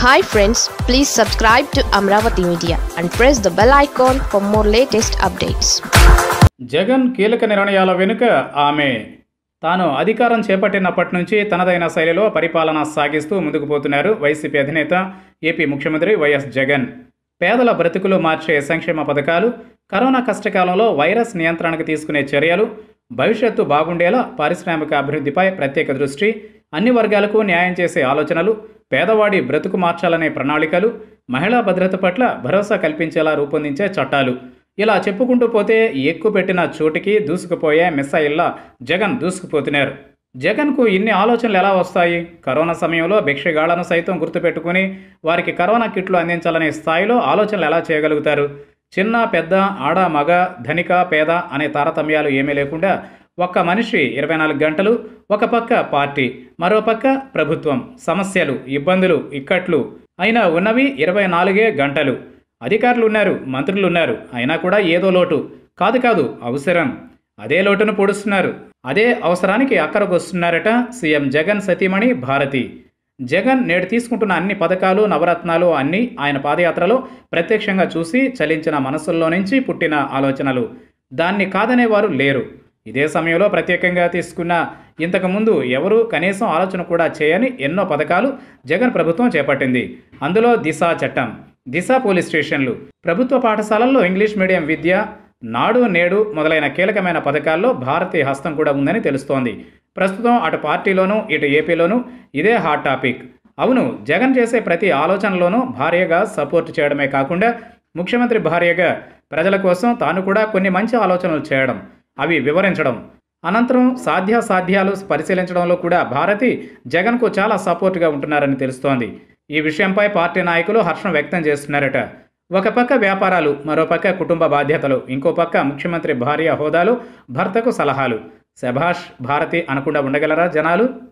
hi friends please subscribe to Amaravati media and press the bell icon for more latest updates Jagan కీలక నిర్ణయాల వెనుక ఆమె తాను అధికారం చేపట్టినప్పటి నుంచి తనదైన శైలిలో పరిపాలన సాగిస్తూ ముందుకు పోతున్నారు వైసీపీ అధినేత ఏపీ ముఖ్యమంత్రి వైఎస్ జగన్ పేదల బ్రతుకులు మార్చే సంక్షేమ పథకాలు కరోనా కష్టకాలంలో వైరస్ నియంత్రణకు తీసుకునే చర్యలు భవిష్యత్తు బాగుండేలా పారిశ్రామిక అభివృద్ధిపై ప్రత్యేక దృష్టి అన్ని వర్గాలకు న్యాయం చేసే ఆలోచనలు పేదవాడి బ్రతుకు మార్చాలనే ప్రణాళికలు మహిళా భద్రత పట్ల భరోసా కల్పించేలా రూపొందించే చట్టాలు ఇలా చెప్పుకుంటూ పోతే ఎక్కువ పెట్టిన చోటికి దూసుకుపోయే మిస్సైల్లా జగన్ దూసుకుపోతున్నారు జగన్కు ఇన్ని ఆలోచనలు ఎలా వస్తాయి కరోనా సమయంలో భిక్షగాళ్లను సైతం గుర్తుపెట్టుకుని వారికి కరోనా కిట్లు అందించాలనే స్థాయిలో ఆలోచనలు ఎలా చేయగలుగుతారు చిన్న పెద్ద ఆడ మగ ధనిక పేద అనే తారతమ్యాలు ఏమీ లేకుండా ఒక్క మనిషి ఇరవై నాలుగు గంటలు ఒక పక్క పార్టీ మరో పక్క ప్రభుత్వం సమస్యలు ఇబ్బందులు ఇక్కట్లు అయినా ఉన్నవి ఇరవై నాలుగే గంటలు అధికారులు ఉన్నారు మంత్రులు ఉన్నారు అయినా కూడా ఏదో లోటు కాదు కాదు అవసరం అదే లోటును పొడుస్తున్నారు అదే అవసరానికి అక్కరకు వస్తున్నారట సీఎం జగన్ సతీమణి భారతి జగన్ నేడు తీసుకుంటున్న అన్ని పథకాలు నవరత్నాలు అన్నీ ఆయన పాదయాత్రలో ప్రత్యక్షంగా చూసి చలించిన మనసుల్లో నుంచి పుట్టిన ఆలోచనలు దాన్ని కాదనేవారు లేరు ఇదే సమయంలో ప్రత్యేకంగా తీసుకున్న ఇంతకుముందు ఎవరు కనీసం ఆలోచన కూడా చేయని ఎన్నో పథకాలు జగన్ ప్రభుత్వం చేపట్టింది అందులో దిశ చట్టం దిశ పోలీస్ స్టేషన్లు ప్రభుత్వ పాఠశాలల్లో ఇంగ్లీష్ మీడియం విద్య నాడు నేడు మొదలైన కీలకమైన పథకాల్లో భారతీయ హస్తం కూడా ఉందని తెలుస్తోంది ప్రస్తుతం అటు పార్టీలోనూ ఇటు ఏపీలోనూ ఇదే హాట్ టాపిక్ అవును జగన్ చేసే ప్రతి ఆలోచనలోనూ భార్యగా సపోర్ట్ చేయడమే కాకుండా ముఖ్యమంత్రి భార్యగా ప్రజల కోసం తాను కూడా కొన్ని మంచి ఆలోచనలు చేయడం అవి వివరించడం అనంతరం సాధ్యాసాధ్యాలు పరిశీలించడంలో కూడా భారతి జగన్కు చాలా సపోర్ట్గా ఉంటున్నారని తెలుస్తోంది ఈ విషయంపై పార్టీ నాయకులు హర్షం వ్యక్తం చేస్తున్నారట ఒక పక్క వ్యాపారాలు మరో పక్క కుటుంబ బాధ్యతలు ఇంకో పక్క ముఖ్యమంత్రి భార్య హోదాలు భర్తకు సలహాలు శభాష్ భారతి అనకుండా ఉండగలరా జనాలు